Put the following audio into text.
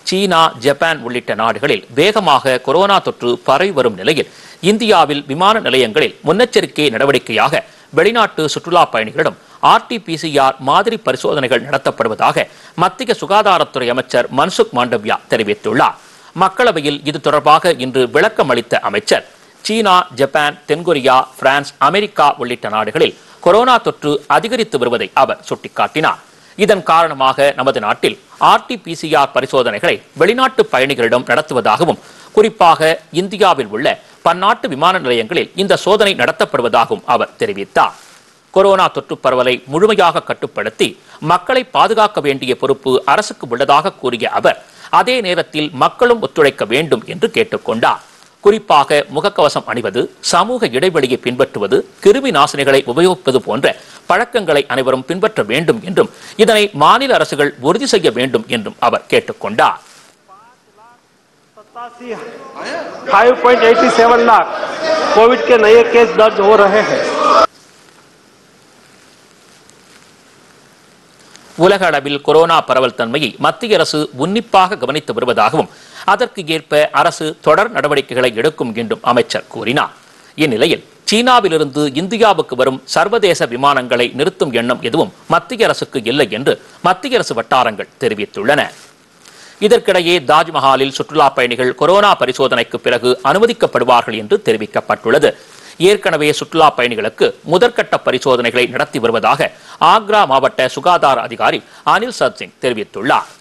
சீனா Japan உள்ளிட்ட நாடுகளில் வேகமாக கொரோனா தொற்று பரவி வரும் நிலையில் இந்தியாவில் விமான நிலையங்களில் முன்னெச்சரிக்கை நடவடிக்கையாக வெளிநாட்டு சுற்றுலா பயணிகளிடம் ஆர்டிபிசிஆர் மாதிரி பரிசோதனைகள் நடத்தப்படுவதாக மத்திய சுகாதாரத்துறை அமைச்சர் மன்சுக் மாண்டவ்யா தெரிவித்துள்ளார் மக்களவையில் இது தொடர்பாக இன்று விளக்கம் அளித்த அமைச்சர் சீனா ஜப்பான் தென்கொரியா பிரான்ஸ் அமெரிக்கா உள்ளிட்ட நாடுகளில் கொரோனா தொற்று அதிகரித்து வருவதை அவர் சுட்டிக்காட்டினார் இதன் காரணமாக நமது நாட்டில் ஆர்டிபிசிஆர் பரிசோதனைகளை வெளிநாட்டு பயணிகளிடம் நடத்துவதாகவும் குறிப்பாக இந்தியாவில் உள்ள பன்னாட்டு விமான நிலையங்களில் இந்த சோதனை நடத்தப்படுவதாகவும் அவர் தெரிவித்தார் கொரோனா தொற்று பரவலை முழுமையாக கட்டுப்படுத்தி மக்களை பாதுகாக்க வேண்டிய பொறுப்பு அரசுக்கு உள்ளதாக கூறிய அவர் அதே நேரத்தில் மக்களும் ஒத்துழைக்க வேண்டும் என்று கேட்டுக்கொண்டார் குறிப்பாக முகக்கவசம் அணிவது சமூக இடைவெளியை பின்பற்றுவது கிருமி நாசினிகளை உபயோகிப்பது போன்ற பழக்கங்களை அனைவரும் பின்பற்ற வேண்டும் என்றும் இதனை மாநில அரசுகள் உறுதி செய்ய வேண்டும் என்றும் அவர் கேட்டுக்கொண்டார் five point eighty seven lakh covid के नए केस दर्ज हो रहे हैं உலக அளவில் கொரோனா பரவல் தன்மையை மத்திய அரசு உன்னிப்பாக கவனித்து வருவதாகவும் அதற்கு ஏற்ப அரசு தொடர் நடவடிக்கைகளை எடுக்கும் என்றும் அமைச்சர் கூறினார் இந்நிலையில் சீனாவிலிருந்து இந்தியாவுக்கு வரும் சர்வதேச விமானங்களை நிறுத்தும் எண்ணம் எதுவும் மத்திய அரசுக்கு இல்லை என்று மத்திய அரசு வட்டாரங்கள் தெரிவித்துள்ளன இதற்கிடையே தாஜ்மஹாலில் சுற்றுலா பயணிகள் கொரோனா பரிசோதனைக்கு பிறகு அனுமதிக்கப்படுவார்கள் என்று தெரிவிக்கப்பட்டுள்ளது ஏற்கனவே சுற்றுலா பயணிகளுக்கு முதற்கட்ட பரிசோதனைகளை நடத்தி வருவதாக ஆக்ரா மாவட்ட சுகாதார அதிகாரி அனில் சத் சிங் தெரிவித்துள்ளார்